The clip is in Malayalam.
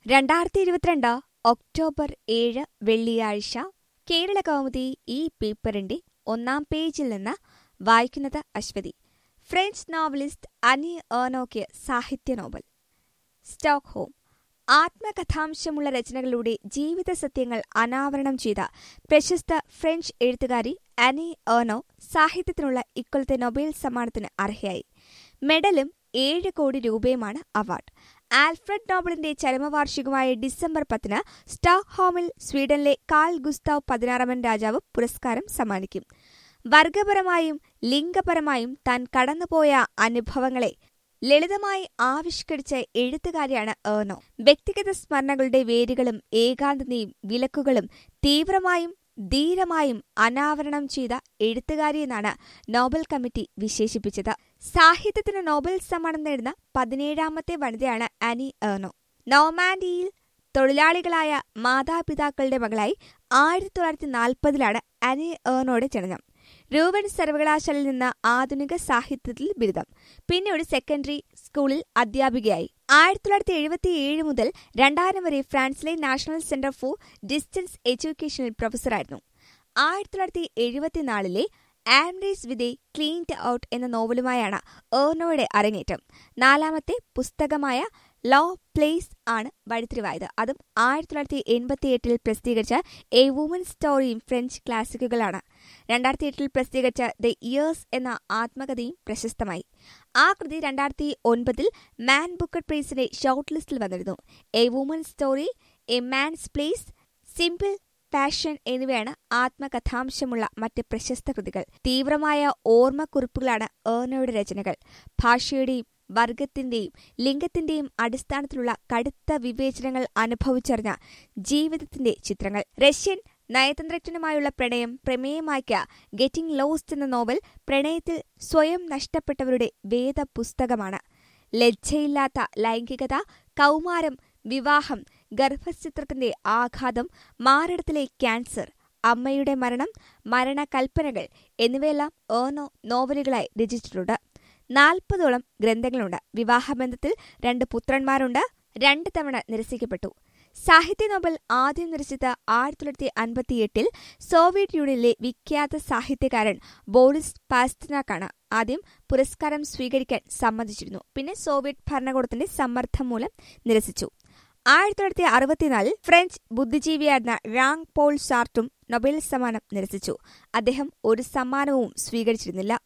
രണ്ടായിരത്തി ഇരുപത്തിരണ്ട് ഒക്ടോബർ ഏഴ് വെള്ളിയാഴ്ച കേരള കൗമുദി ഈ പേപ്പറിന്റെ ഒന്നാം പേജിൽ നിന്ന് വായിക്കുന്നത് അശ്വതി ഫ്രഞ്ച് നോവലിസ്റ്റ് അനി ഏർണോയ്ക്ക് സാഹിത്യ നോബൽ സ്റ്റോക്ക്ഹോം ആത്മകഥാംശമുള്ള രചനകളിലൂടെ ജീവിത സത്യങ്ങൾ അനാവരണം ചെയ്ത പ്രശസ്ത ഫ്രഞ്ച് എഴുത്തുകാരി അനി ഏർണോ സാഹിത്യത്തിനുള്ള ഇക്കൊല്ലത്തെ നൊബേൽ സമ്മാനത്തിന് അർഹയായി മെഡലും ഏഴ് കോടി രൂപയുമാണ് അവാർഡ് ആൽഫ്രഡ് നോബലിന്റെ ചരമവാർഷികമായ ഡിസംബർ പത്തിന് സ്റ്റോക്ക്ഹോമിൽ സ്വീഡനിലെ കാൾ ഗുസ്താവ് പതിനാറാമൻ രാജാവ് പുരസ്കാരം സമ്മാനിക്കും വർഗപരമായും ലിംഗപരമായും താൻ കടന്നുപോയ അനുഭവങ്ങളെ ലളിതമായി ആവിഷ്കരിച്ച എഴുത്തുകാരിയാണ് ഏർണോ വ്യക്തിഗത സ്മരണകളുടെ വേരുകളും ഏകാന്തതയും വിലക്കുകളും തീവ്രമായും ധീരമായും അനാവരണം ചെയ്ത എഴുത്തുകാരിയെന്നാണ് നോബൽ കമ്മിറ്റി വിശേഷിപ്പിച്ചത് സാഹിത്യത്തിന് നോബൽ സമ്മാനം നേടുന്ന പതിനേഴാമത്തെ വനിതയാണ് അനി ഏർണോ നോമാൻഡിയിൽ തൊഴിലാളികളായ മാതാപിതാക്കളുടെ മകളായി ആയിരത്തി തൊള്ളായിരത്തി നാൽപ്പതിലാണ് അനി ഏർണോയുടെ ജനനം രൂവൻ സർവകലാശാലയിൽ നിന്ന് ആധുനിക സാഹിത്യത്തിൽ ബിരുദം പിന്നെ ഒരു സെക്കൻഡറി സ്കൂളിൽ അധ്യാപികയായി ആയിരത്തി തൊള്ളായിരത്തി എഴുപത്തിയേഴ് മുതൽ രണ്ടായിരം വരെ ഫ്രാൻസിലെ നാഷണൽ സെന്റർ ഫോർ ഡിസ്റ്റൻസ് എഡ്യൂക്കേഷനിൽ പ്രൊഫസറായിരുന്നു ആയിരത്തി തൊള്ളായിരത്തി എഴുപത്തിനാലിലെ ആംറേസ് വിദേ ക്ലീൻഡ് ഔട്ട് എന്ന നോവലുമായാണ് ഏർണോയുടെ അരങ്ങേറ്റം നാലാമത്തെ പുസ്തകമായ ലോ പ്ലേസ് ആണ് വഴിത്തിരിവായത് അതും ആയിരത്തി തൊള്ളായിരത്തി എൺപത്തിയെട്ടിൽ പ്രസിദ്ധീകരിച്ച എ വുമൻ സ്റ്റോറിയും ഫ്രഞ്ച് ക്ലാസിക്കുകളാണ് രണ്ടായിരത്തി എട്ടിൽ പ്രസിദ്ധീകരിച്ച ദ ഇയേഴ്സ് എന്ന ആത്മകഥയും പ്രശസ്തമായി ആ കൃതി രണ്ടായിരത്തി ഒൻപതിൽ മാൻ ബുക്കർ പ്രൈസിന്റെ ഷോർട്ട് ലിസ്റ്റിൽ വന്നിരുന്നു A woman story A man's place simple passion എന്നിവയാണ് ആത്മകഥാംശമുള്ള മറ്റ് പ്രശസ്ത കൃതികൾ തീവ്രമായ ഓർമ്മക്കുറിപ്പുകളാണ് ഏർണയുടെ രചനകൾ ഭാഷയുടെയും വർഗത്തിന്റെയും ലിംഗത്തിന്റെയും അടിസ്ഥാനത്തിലുള്ള കടുത്ത വിവേചനങ്ങൾ അനുഭവിച്ചറിഞ്ഞ ജീവിതത്തിന്റെ ചിത്രങ്ങൾ റഷ്യൻ നയതന്ത്രജ്ഞനുമായുള്ള പ്രണയം പ്രമേയമാക്കിയ ഗെറ്റിംഗ് ലോസ്റ്റ് എന്ന നോവൽ പ്രണയത്തിൽ സ്വയം നഷ്ടപ്പെട്ടവരുടെ വേദ പുസ്തകമാണ് ലജ്ജയില്ലാത്ത ലൈംഗികത കൗമാരം വിവാഹം ഗർഭചിത്രത്തിന്റെ ആഘാതം മാറിടത്തിലെ ക്യാൻസർ അമ്മയുടെ മരണം മരണകൽപ്പനകൾ എന്നിവയെല്ലാം ഏർണോ നോവലുകളായി രചിച്ചിട്ടുണ്ട് നാൽപ്പതോളം ഗ്രന്ഥങ്ങളുണ്ട് വിവാഹബന്ധത്തിൽ രണ്ട് പുത്രന്മാരുണ്ട് രണ്ട് തവണ നിരസിക്കപ്പെട്ടു സാഹിത്യ നോബൽ ആദ്യം നിരസിച്ചത് ആയിരത്തി തൊള്ളായിരത്തി അൻപത്തിയെട്ടിൽ സോവിയറ്റ് യൂണിയനിലെ വിഖ്യാത സാഹിത്യകാരൻ ബോറിസ് പാസ്തനാക്കാണ് ആദ്യം പുരസ്കാരം സ്വീകരിക്കാൻ സമ്മതിച്ചിരുന്നു പിന്നെ സോവിയറ്റ് ഭരണകൂടത്തിന്റെ സമ്മർദ്ദം മൂലം നിരസിച്ചു ആയിരത്തി തൊള്ളായിരത്തി അറുപത്തിനാലിൽ ഫ്രഞ്ച് ബുദ്ധിജീവിയായിരുന്ന റാങ് പോൾ സാർട്ടും നൊബേൽ സമ്മാനം നിരസിച്ചു അദ്ദേഹം ഒരു സമ്മാനവും സ്വീകരിച്ചിരുന്നില്ല